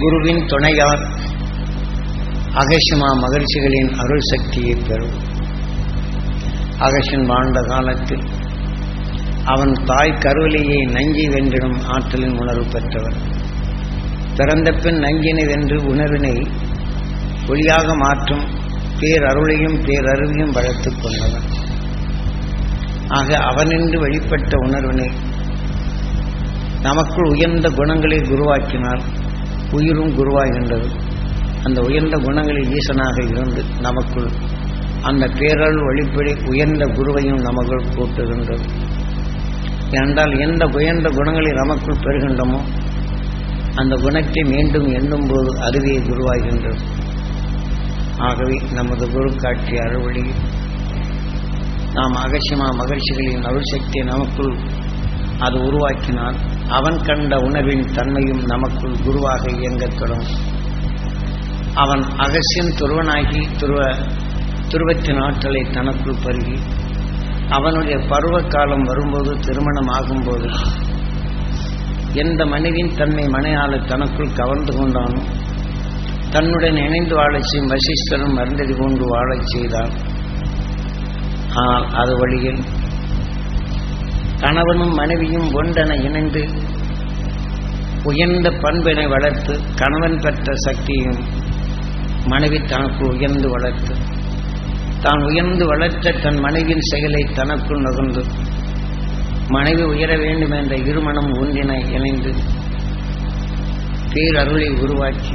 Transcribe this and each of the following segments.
குருவின் துணையால் அகசிமா மகிழ்ச்சிகளின் அருள் சக்தியை பெறும் அகசின் வாழ்ந்த காலத்தில் அவன் தாய் கருவிலேயே நஞ்சி வென்றிடும் ஆற்றலின் உணர்வு பெற்றவன் பிறந்த பின் நஞ்சினை வென்று உணர்வினை ஒளியாக மாற்றும் பேரருளையும் பேரறிவையும் வளர்த்துக் கொண்டவன் ஆக அவனின்று வெளிப்பட்ட உணர்வினை நமக்குள் உயர்ந்த குணங்களை குருவாக்கினால் உயிரும் குருவாகின்றது அந்த உயர்ந்த குணங்களில் ஈசனாக இருந்து நமக்குள் அந்த பேரருள் வழிப்படி உயர்ந்த குருவையும் நமக்குள் கூட்டுகின்றது ஏனென்றால் எந்த உயர்ந்த குணங்களை நமக்குள் பெறுகின்றமோ அந்த குணத்தை மீண்டும் எண்ணும் போது அதுவே குருவாகின்றது ஆகவே நமது குரு காட்டிய அறுவழியில் நாம் அகசியமா மகிழ்ச்சிகளின் அருள் சக்தியை நமக்குள் அது உருவாக்கினால் அவன் கண்ட உணர்வின் தன்மையும் நமக்குள் குருவாக இயங்கத் தொடங்கும் அவன் அகசியன் துருவனாகி துருவ துருவத்தின் ஆற்றலை தனக்குள் பருகி அவனுடைய பருவ காலம் வரும்போது திருமணம் ஆகும்போது எந்த மனைவின் தன்மை மனையாள தனக்குள் கவர்ந்து கொண்டானோ தன்னுடன் இணைந்து வாழச் செய்யும் வசிஷ்டரும் மருந்தடி கொண்டு வாழச் செய்தான் ஆனால் அது வழியில் கணவனும் மனைவியும் ஒன்றென இணைந்து உயர்ந்த பண்பினை வளர்த்து கணவன் பெற்ற சக்தியும் மனைவி தனக்கு உயர்ந்து வளர்த்து தான் உயர்ந்து வளர்த்த தன் மனைவியின் செயலை தனக்குள் நுகர்ந்து மனைவி உயர வேண்டும் என்ற இருமணம் ஒன்றினை இணைந்து பேரருளை உருவாக்கி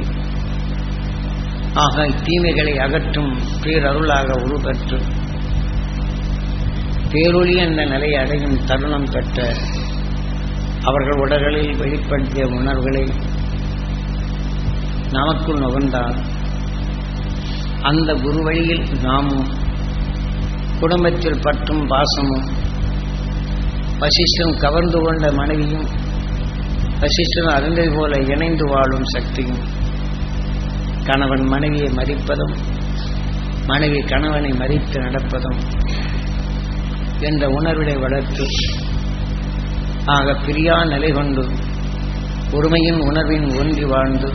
ஆக தீமைகளை அகற்றும் பேரருளாக உருவற்று பேரொளி என்ற நிலையை அடையும் தருணம் பெற்ற அவர்கள் உடல்களில் வெளிப்படுத்திய உணர்வுகளை நமக்குள் நுகர்ந்தால் அந்த குரு வழியில் நாமும் குடும்பத்தில் பற்றும் பாசமும் வசிஷ்டன் கவர்ந்து கொண்ட மனைவியும் வசிஷ்டன் அறிந்தது போல இணைந்து வாழும் சக்தியும் கணவன் மனைவியை மதிப்பதும் மனைவி கணவனை மதித்து நடப்பதும் என்ற உணர்வினை வளர்த்து ஆக பிரியா நிலை கொண்டு ஒருமையின் உணர்வின் ஒன்றி வாழ்ந்து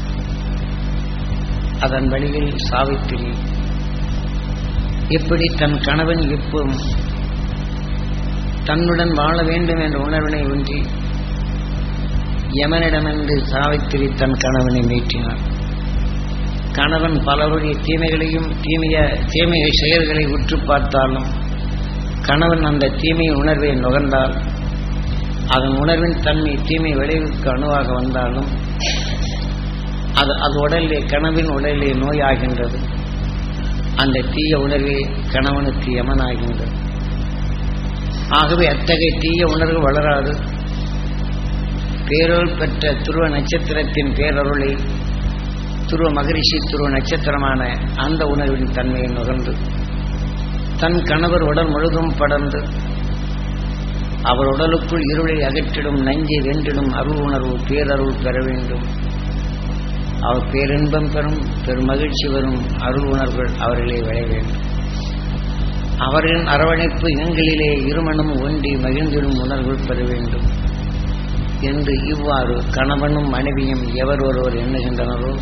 அதன் வழியில் சாவித்திரி எப்படி தன் கணவன் எப்போதும் தன்னுடன் வாழ வேண்டும் என்ற உணர்வினை ஒன்றி யமனிடமென்று சாவித்திரி தன் கணவனை மீட்டினார் கணவன் பலருடைய தீமைகளையும் தீமைய தீமைய செயல்களை உற்று பார்த்தாலும் கணவன் அந்த தீமை உணர்வை நுகர்ந்தால் அதன் உணர்வின் தன்மை தீமை விளைவுக்கு அணுவாக வந்தாலும் அது அது உடலிலே கனவின் உடலிலே நோயாகின்றது அந்த தீய உணர்வே கணவனுக்கு யமனாகின்றது ஆகவே அத்தகைய தீய உணர்வு வளராது பேரொருள் பெற்ற துருவ நட்சத்திரத்தின் பேரருளை துருவ மகரிஷி துருவ நட்சத்திரமான அந்த உணர்வின் தன்மையை நுகர்ந்து தன் கணவர் உடல் முழுதும் படர்ந்து அவர் உடலுக்குள் இருளை அகற்றிடும் நஞ்சை வென்றிடும் அருள் உணர்வு பேரருள் பெற வேண்டும் அவர் பேரின்பம் பெறும் பெருமகிழ்ச்சி வரும் அருள் உணர்வுகள் அவர்களே விளைய வேண்டும் அவரின் அரவணைப்பு எங்களிலே இருமணம் ஒன்றி மகிழ்ந்திடும் உணர்வுகள் பெற வேண்டும் என்று இவ்வாறு கணவனும் மனைவியும் எவர் ஒருவர் எண்ணுகின்றனரோ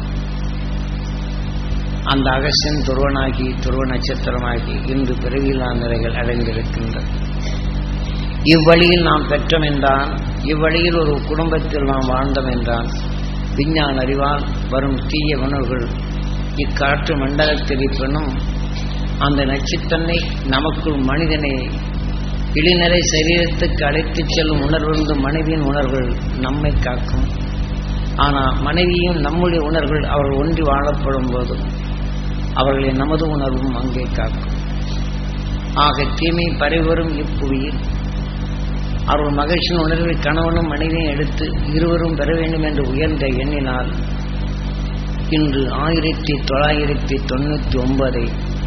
அந்த அகசியன் துருவனாகி துருவ நட்சத்திரமாகி இன்று பிறவியில்லா நிலைகள் அடைந்திருக்கின்றன இவ்வழியில் நாம் பெற்றோம் என்றால் இவ்வழியில் ஒரு குடும்பத்தில் நாம் வாழ்ந்தோம் என்றால் விஞ்ஞான அறிவால் வரும் தீய உணர்வுகள் இக்காற்று மண்டலத்தில் இருப்பினும் அந்த நச்சுத்தன்மை நமக்குள் மனிதனை இளிநிலை சரீரத்துக்கு அழைத்துச் செல்லும் உணர்விருந்து மனைவியின் உணர்வுகள் நம்மை காக்கும் ஆனால் மனைவியும் நம்முடைய உணர்வுகள் அவர்கள் ஒன்றி வாழப்படும் போது அவர்களை நமது உணர்வும் அங்கே காக்கும் ஆக தீமை பரவரும் இப்புவியில் அவர்கள் மகிழ்ச்சியின் உணர்வை கணவனும் மனைவியும் எடுத்து இருவரும் பெற வேண்டும் என்று உயர்ந்த எண்ணினால் இன்று ஆயிரத்தி தொள்ளாயிரத்தி தொண்ணூற்றி ஒன்பதை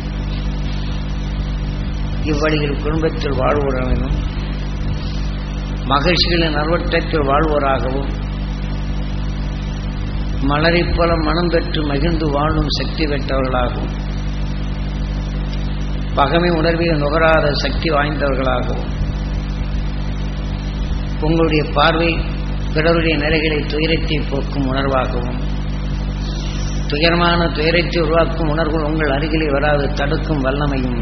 இவ்வழியில் குடும்பத்தில் வாழ்வோராகவும் மகிழ்ச்சிகளின் நல்வட்டத்தில் வாழ்வோராகவும் மலரைப் போல மனம் பெற்று மகிழ்ந்து வாழும் சக்தி பெற்றவர்களாகவும் பகமை உணர்வில் நுகராத சக்தி வாய்ந்தவர்களாகவும் உங்களுடைய பார்வை பிறருடைய நிலைகளை துயரத்தை போக்கும் உணர்வாகவும் துயரமான துயரத்தை உருவாக்கும் உணர்வுகள் உங்கள் அருகிலே வராது தடுக்கும் வல்லமையும்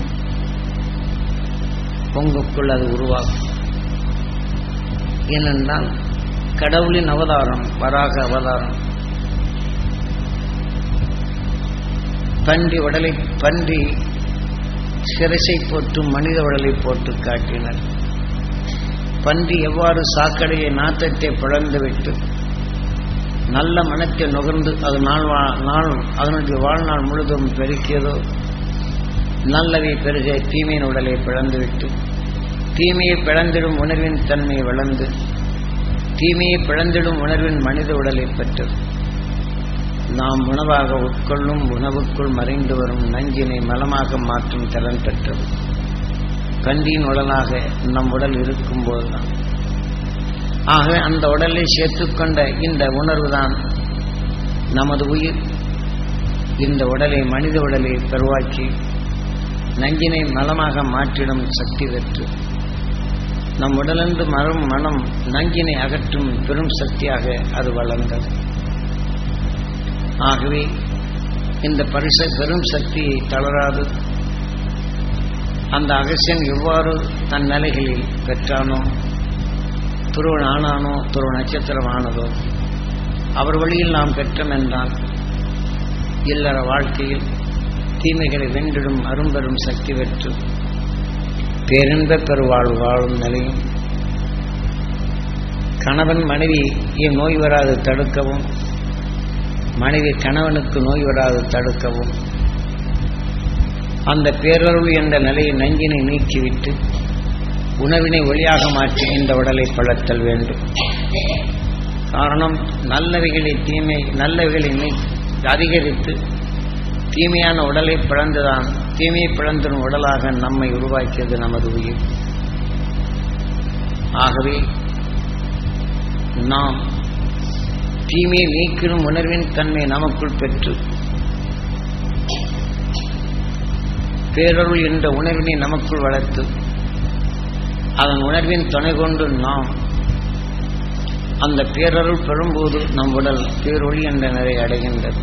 உங்களுக்குள் அது உருவாக்கும் ஏனென்றால் கடவுளின் அவதாரம் வராக அவதாரம் பன்றி உடலை பன்றி சிரசை போட்டு மனித உடலை போட்டு காட்டினர் பன்றி எவ்வாறு சாக்கடையை நாத்தத்தை பிளந்துவிட்டு நல்ல மனத்தை நுகர்ந்து அது நாள் வா- நாள் அதனுடைய வாழ்நாள் முழுதும் பெருக்கியதோ நல்லவை பெருக தீமையின் உடலை பிளந்துவிட்டு தீமையை பிளந்திடும் உணர்வின் தன்மை வளர்ந்து தீமையை பிளந்திடும் உணர்வின் மனித உடலை பெற்றது நாம் உணவாக உட்கொள்ளும் உணவுக்குள் மறைந்து வரும் நஞ்சினை மலமாக மாற்றும் திறன் பெற்றது கண்டியின் உடலாக நம் உடல் இருக்கும்போதுதான் ஆக அந்த உடலை சேர்த்துக்கொண்ட இந்த உணர்வுதான் நமது உயிர் இந்த உடலை மனித உடலை பெருவாக்கி நஞ்சினை மலமாக மாற்றிடும் சக்தி பெற்று நம் உடலிருந்து மரம் மனம் நஞ்சினை அகற்றும் பெரும் சக்தியாக அது வளர்ந்தது ஆகவே இந்த பரிச பெரும் சக்தியை தளராது அந்த அகசியன் எவ்வாறு தன் நிலைகளில் பெற்றானோ துருவன் ஆனானோ துருவ நட்சத்திரம் ஆனதோ அவர் வழியில் நாம் பெற்றோம் என்றால் இல்லற வாழ்க்கையில் தீமைகளை வென்றிடும் அரும்பெரும் சக்தி பெற்று பேரின்ப பெருவாழ்வு வாழும் நிலையும் கணவன் மனைவி நோய் வராது தடுக்கவும் மனைவி கணவனுக்கு நோய் வராது தடுக்கவும் அந்த பேரருள் என்ற நிலையை நஞ்சினை நீக்கிவிட்டு உணவினை ஒளியாக மாற்றி இந்த உடலை பழத்தல் வேண்டும் காரணம் நல்லவைகளை தீமை நல்லவைகளை நீ அதிகரித்து தீமையான உடலை பிளந்துதான் தீமையை பிளந்திடும் உடலாக நம்மை உருவாக்கியது நமது உயிர் ஆகவே நாம் தீமையை நீக்கிடும் உணர்வின் தன்மை நமக்குள் பெற்று பேரருள் என்ற உணர்வினை நமக்குள் வளர்த்து அதன் உணர்வின் துணை கொண்டு நாம் அந்த பேரருள் பெறும்போது நம் உடல் பேரொளி என்ற நிலை அடைகின்றது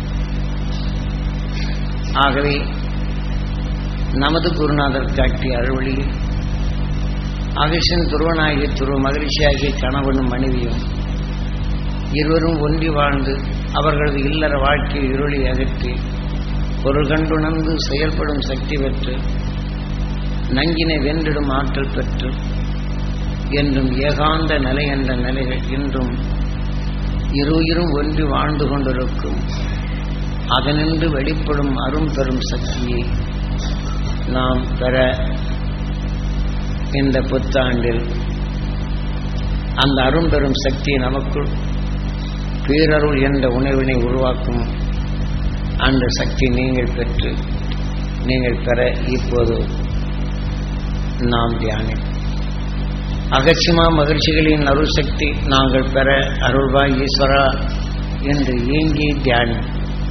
ஆகவே நமது குருநாதர் காட்டிய அருள்வழியில் அகிஷன் துருவனாகிய துருவ மகிழ்ச்சியாகிய கணவனும் மனைவியும் இருவரும் ஒன்றி வாழ்ந்து அவர்களது இல்லற வாழ்க்கை இருளை அகற்றி பொருள் கண்டுணர்ந்து செயல்படும் சக்தி பெற்று நங்கினை வென்றிடும் ஆற்றல் பெற்று என்றும் ஏகாந்த நிலை என்ற நிலைகள் இன்றும் இருயிரும் ஒன்றி வாழ்ந்து கொண்டிருக்கும் அதனின்று வெளிப்படும் அரும் பெரும் சக்தியை நாம் பெற இந்த புத்தாண்டில் அந்த அரும்பெரும் சக்தி நமக்குள் பேரருள் என்ற உணர்வினை உருவாக்கும் அந்த சக்தி நீங்கள் பெற்று நீங்கள் பெற இப்போது நாம் தியானி அகட்சிமா மகிழ்ச்சிகளின் அருள் சக்தி நாங்கள் பெற அருள்வாய் ஈஸ்வரா என்று ஏங்கி தியானி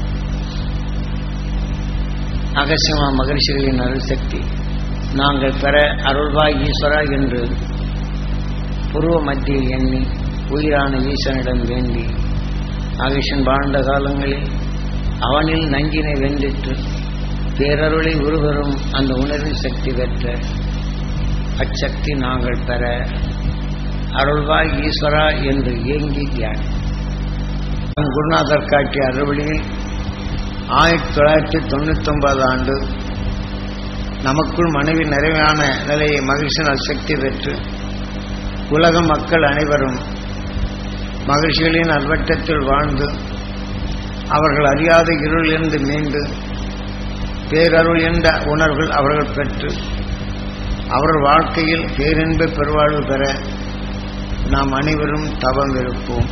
அகசியமா மகிழ்ச்சிகளின் அருள் சக்தி நாங்கள் பெற அருள்வாய் ஈஸ்வரா என்று புருவ மத்தியில் எண்ணி உயிரான ஈசனிடம் வேண்டி அகிஷன் வாழ்ந்த காலங்களில் அவனில் நஞ்சினை வென்றிட்டு பேரருளை உருவரும் அந்த உணர்வின் சக்தி பெற்ற அச்சக்தி நாங்கள் பெற அருள்வாய் ஈஸ்வரா என்று ஏங்கி தியானி குருநாதர் காட்டிய அறுவழியில் ஆயிரத்தி தொள்ளாயிரத்தி தொண்ணூத்தி ஒன்பது ஆண்டு நமக்குள் மனைவி நிறைவான நிலையை மகிழ்ச்சியினால் சக்தி பெற்று உலக மக்கள் அனைவரும் மகிழ்ச்சிகளின் அல்வட்டத்தில் வாழ்ந்து அவர்கள் அறியாத இருளிலிருந்து மீண்டு பேரருள் என்ற உணர்வுகள் அவர்கள் பெற்று அவர்கள் வாழ்க்கையில் பேரின்ப பெருவாழ்வு பெற நாம் அனைவரும் தவம் இருப்போம்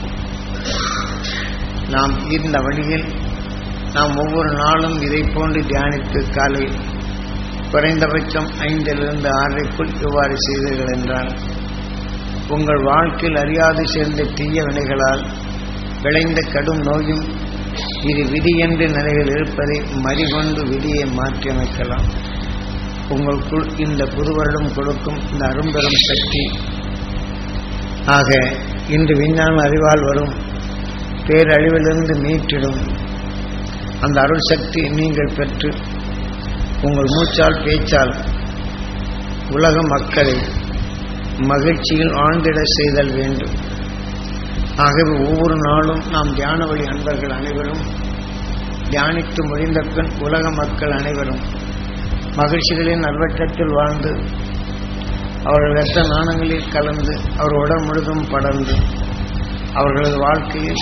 நாம் இந்த வழியில் நாம் ஒவ்வொரு நாளும் இதை போன்று தியானித்து காலை குறைந்தபட்சம் ஐந்திலிருந்து ஆறரைக்குள் இவ்வாறு செய்தீர்கள் என்றால் உங்கள் வாழ்க்கையில் அறியாது சேர்ந்த தீய வினைகளால் விளைந்த கடும் நோயும் இது விதி என்ற நிலையில் இருப்பதை மறிகொண்டு விதியை மாற்றியமைக்கலாம் உங்களுக்குள் இந்த புது வருடம் கொடுக்கும் இந்த அரும்பெரும் சக்தி ஆக இன்று விஞ்ஞான அறிவால் வரும் பேரழிவிலிருந்து மீட்டிடும் அந்த அருள் சக்தி நீங்கள் பெற்று உங்கள் மூச்சால் பேச்சால் உலக மக்களை மகிழ்ச்சியில் ஆழ்ந்திட செய்தல் வேண்டும் ஆகவே ஒவ்வொரு நாளும் நாம் தியான வழி அன்பர்கள் அனைவரும் தியானித்து முடிந்த பின் உலக மக்கள் அனைவரும் மகிழ்ச்சிகளின் நல்வட்டத்தில் வாழ்ந்து அவர்கள் ரத்த நாணங்களில் கலந்து அவர் உடல் முழுதும் படர்ந்து அவர்களது வாழ்க்கையில்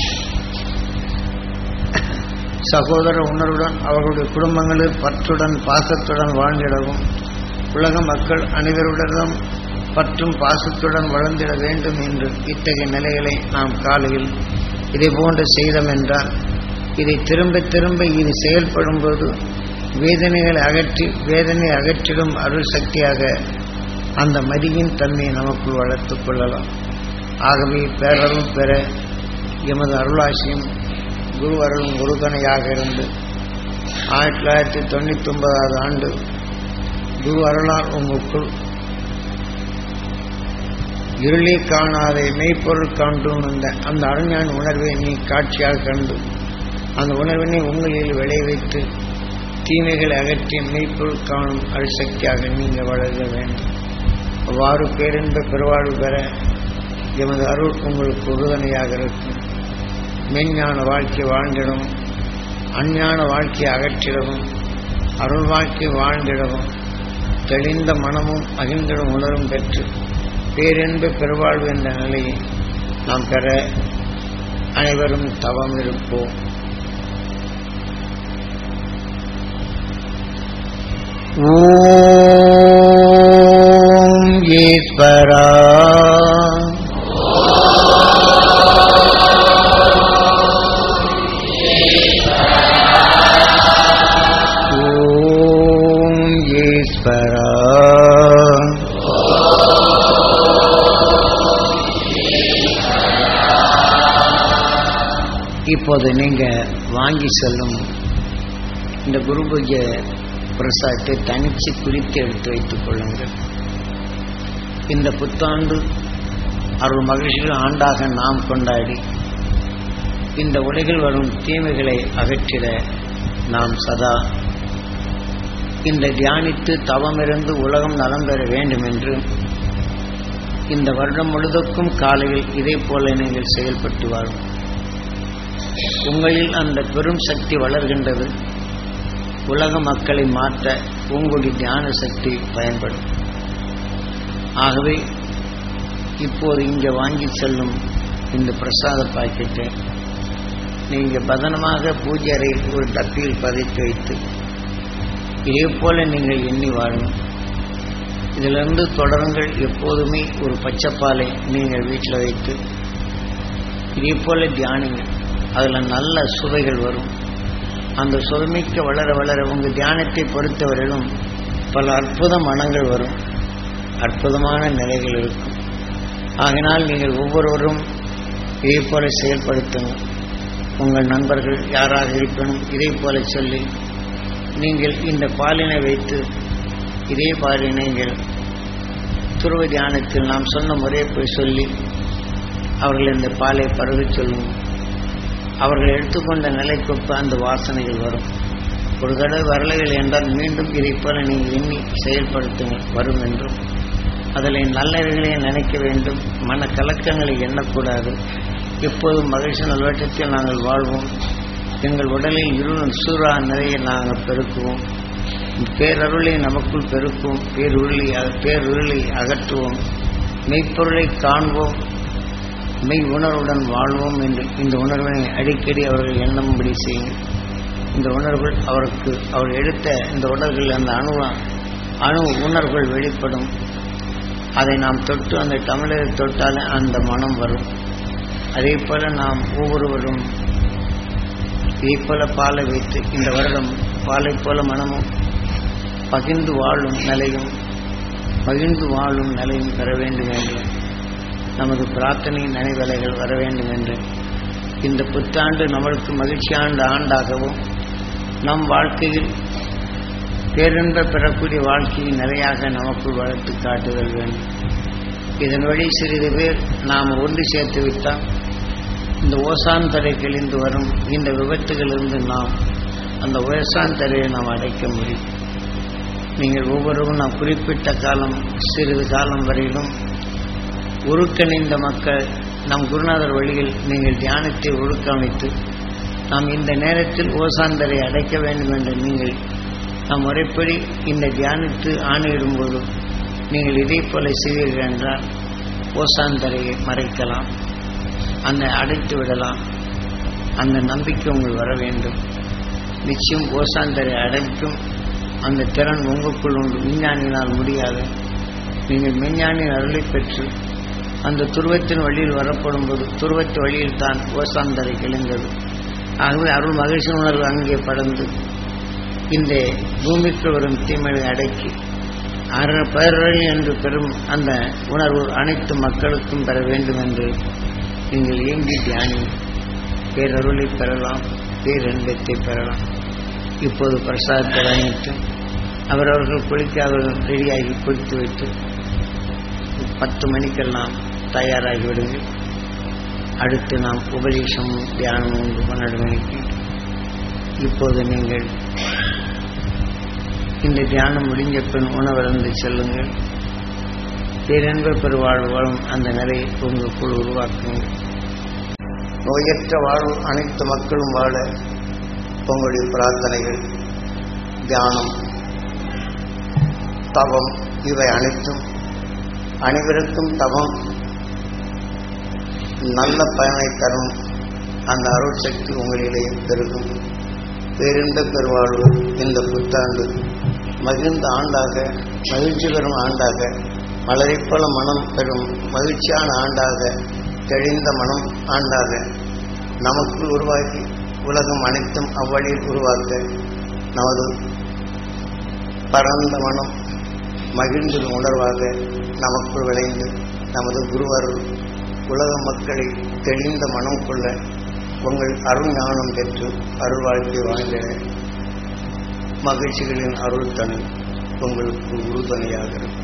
சகோதர உணர்வுடன் அவர்களுடைய குடும்பங்களில் பற்றுடன் பாசத்துடன் வாழ்ந்திடவும் உலக மக்கள் அனைவருடனும் பற்றும் பாசத்துடன் வளர்ந்திட வேண்டும் என்று இத்தகைய நிலைகளை நாம் காலையில் இதை போன்று செய்தோம் என்றால் இதை திரும்ப திரும்ப இது செயல்படும் போது வேதனைகளை அகற்றி வேதனை அகற்றிடும் அருள் சக்தியாக அந்த மதியின் தன்மையை நமக்குள் வளர்த்துக் கொள்ளலாம் ஆகவே பேரருள் பெற எமது அருளாசியும் குரு அருளும் குருதனையாக இருந்து ஆயிரத்தி தொள்ளாயிரத்தி தொண்ணூத்தி ஒன்பதாவது ஆண்டு குரு அருளால் உங்களுக்குள் இருளை காணாதை மெய்ப்பொருள் காண்டும் அந்த அந்த அறிஞான உணர்வை நீ காட்சியாக கண்டு அந்த உணர்வினை உங்களில் விளைய வைத்து தீமைகளை அகற்றி மெய்ப்பொருள் காணும் அரிசக்தியாக நீங்கள் வளர வேண்டும் அவ்வாறு பேரின்ப பெருவாழ்வு பெற எமது அருள் உங்களுக்கு உறுதுணையாக இருக்கும் மெஞ்ஞான வாழ்க்கை வாழ்ந்திடவும் அஞ்ஞான வாழ்க்கையை அகற்றிடவும் அருள் வாழ்க்கை வாழ்ந்திடவும் தெளிந்த மனமும் அகிழ்ந்திடும் உணரும் பெற்று பேரென்பு பெருவாழ்வு என்ற நிலையை நாம் பெற அனைவரும் தவம் இருப்போம் ஓம் ஈஸ்வரா ஓம் ஈஸ்வரா இப்போது நீங்க வாங்கி செல்லும் இந்த குரு பூஜை பிரசாதத்தை தனிச்சு குறித்து எடுத்து வைத்துக் கொள்ளுங்கள் இந்த புத்தாண்டு அருள் மகிழ்ச்சிகள் ஆண்டாக நாம் கொண்டாடி இந்த உலகில் வரும் தீமைகளை அகற்றிட நாம் சதா இந்த தியானித்து தவமிருந்து உலகம் நலம் பெற வேண்டும் என்று இந்த வருடம் முழுதுக்கும் காலையில் இதே போல நீங்கள் செயல்பட்டு வாழும் உங்களில் அந்த பெரும் சக்தி வளர்கின்றது உலக மக்களை மாற்ற உங்களுடைய தியான சக்தி பயன்படும் ஆகவே இப்போது இங்கே வாங்கி செல்லும் இந்த பிரசாத பாக்கெட்டை நீங்கள் பதனமாக பூஜை அறையில் ஒரு டப்பியில் பதித்து வைத்து இதே போல நீங்கள் எண்ணி வாழும் இதிலிருந்து தொடருங்கள் எப்போதுமே ஒரு பச்சைப்பாலை நீங்கள் வீட்டில் வைத்து இதே போல தியானிங்கள் அதில் நல்ல சுவைகள் வரும் அந்த சுவைமிக்க வளர வளர உங்கள் தியானத்தை பொறுத்தவரையிலும் பல அற்புத மனங்கள் வரும் அற்புதமான நிலைகள் இருக்கும் ஆகினால் நீங்கள் ஒவ்வொருவரும் இதே போல செயல்படுத்துங்கள் உங்கள் நண்பர்கள் யாராக இருப்பினும் இதே போல சொல்லி நீங்கள் இந்த பாலினை வைத்து இதே பாலினை நீங்கள் துருவ தியானத்தில் நாம் சொன்ன முறையை போய் சொல்லி அவர்கள் இந்த பாலை பருகச் சொல்லுங்கள் அவர்கள் எடுத்துக்கொண்ட நிலைக்கொப்ப அந்த வாசனைகள் வரும் ஒரு தடவை வரலைகள் என்றால் மீண்டும் இதை போல நீங்கள் எண்ணி செயல்படுத்துங்கள் வரும் என்றும் அதில் நல்லவைகளை நினைக்க வேண்டும் மன கலக்கங்களை எண்ணக்கூடாது எப்போதும் மகிழ்ச்சி நல்வட்டத்தில் நாங்கள் வாழ்வோம் எங்கள் உடலில் இருள் சூறா நிறைய நாங்கள் பெருக்குவோம் பேரருளை நமக்குள் பெருக்குவோம் பேருருளை பேருருளை அகற்றுவோம் மெய்ப்பொருளை காண்போம் மெய் உணர்வுடன் வாழ்வோம் என்று இந்த உணர்வினை அடிக்கடி அவர்கள் எண்ணம்படி செய்யுங்கள் இந்த உணர்வுகள் அவருக்கு அவர் எடுத்த இந்த உணர்வுகள் அந்த அணு அணு உணர்வுகள் வெளிப்படும் அதை நாம் தொட்டு அந்த தமிழரை தொட்டாலே அந்த மனம் வரும் அதே போல நாம் ஒவ்வொருவரும் இதே போல பாலை வைத்து இந்த வருடம் பாலை போல மனமும் பகிர்ந்து வாழும் நிலையும் பகிர்ந்து வாழும் நிலையும் பெற வேண்டும் என்று நமது பிரார்த்தனை நினைவலைகள் வர வேண்டும் என்று இந்த புத்தாண்டு நம்மளுக்கு மகிழ்ச்சியாண்ட ஆண்டாகவும் நம் வாழ்க்கையில் பேரின்ப பெறக்கூடிய வாழ்க்கையை நிறையாக நமக்குள் வளர்த்து காட்டுதல் வேண்டும் இதன் வழி சிறிது பேர் நாம் ஒன்று சேர்த்து விட்டால் இந்த ஓசான் தடை கிழிந்து வரும் இந்த விபத்துகளிலிருந்து நாம் அந்த உயசாந்தரையை நாம் அடைக்க முடியும் நீங்கள் ஒவ்வொருவரும் நாம் குறிப்பிட்ட காலம் சிறிது காலம் வரையிலும் உருக்கணிந்த மக்கள் நம் குருநாதர் வழியில் நீங்கள் தியானத்தை ஒழுக்கமைத்து நாம் இந்த நேரத்தில் ஓசாந்தரை அடைக்க வேண்டும் என்று நீங்கள் நாம் முறைப்படி இந்த தியானித்து ஆணையிடும்போது நீங்கள் இதே போல செய்வீர்கள் என்றால் ஓசாந்தரையை மறைக்கலாம் அந்த அடைத்து விடலாம் அந்த நம்பிக்கை உங்கள் வர வேண்டும் நிச்சயம் ஓசாந்தரை அடைக்கும் அந்த திறன் உங்களுக்குள் உண்டு விஞ்ஞானியினால் முடியாது நீங்கள் விஞ்ஞானியின் அருளை பெற்று அந்த துருவத்தின் வழியில் வரப்படும் போது துருவத்து வழியில் தான் ஓசாந்தரை கிழிந்தது ஆகவே அருள் மகிழ்ச்சி உணர்வு அங்கே படர்ந்து இந்த பூமிக்கு வரும் தீமையை அடக்கி அற பேரழி என்று பெறும் அந்த உணர்வு அனைத்து மக்களுக்கும் பெற வேண்டும் என்று நீங்கள் இயங்கி தியானி பேரருளை பெறலாம் பேரன்பத்தை பெறலாம் இப்போது பிரசாதத்தை வாங்கிட்டு அவரவர்கள் குளிக்க அவர்கள் ரெடியாகி குளித்து வைத்து பத்து மணிக்கெல்லாம் தயாராகி விடுங்கள் அடுத்து நாம் உபதேசம் தியானம் உண்டு பன்னெண்டு மணிக்கு இப்போது நீங்கள் இந்த தியானம் முடிஞ்ச பின் உணவருந்து செல்லுங்கள் பேரன்ப பெருவாழ்வு வாழும் அந்த நிலையை உங்களுக்குள் உருவாக்குங்கள் நோயற்ற வாழ்வு அனைத்து மக்களும் வாழ உங்களுடைய பிரார்த்தனைகள் தியானம் தவம் இவை அனைத்தும் அனைவருக்கும் தவம் நல்ல பயனை தரும் அந்த அருள் சக்தி உங்களிலே பெருகும் பேரின்ப பெருவாழ்வு இந்த புத்தாண்டு மகிழ்ந்த ஆண்டாக மகிழ்ச்சி பெறும் ஆண்டாக மலரைப்போல மனம் பெறும் மகிழ்ச்சியான ஆண்டாக தெளிந்த மனம் ஆண்டாக நமக்குள் உருவாக்கி உலகம் அனைத்தும் அவ்வழியில் உருவாக்க நமது பரந்த மனம் மகிழ்ந்து உணர்வாக நமக்குள் விளைந்து நமது குருவர் உலக மக்களை தெளிந்த மனம் கொள்ள உங்கள் அருள் ஞானம் பெற்று அருள் வாழ்க்கை வாழ்ந்திட மகிழ்ச்சிகளின் அருள் தனி உங்களுக்கு உறுதுணையாக இருக்கும்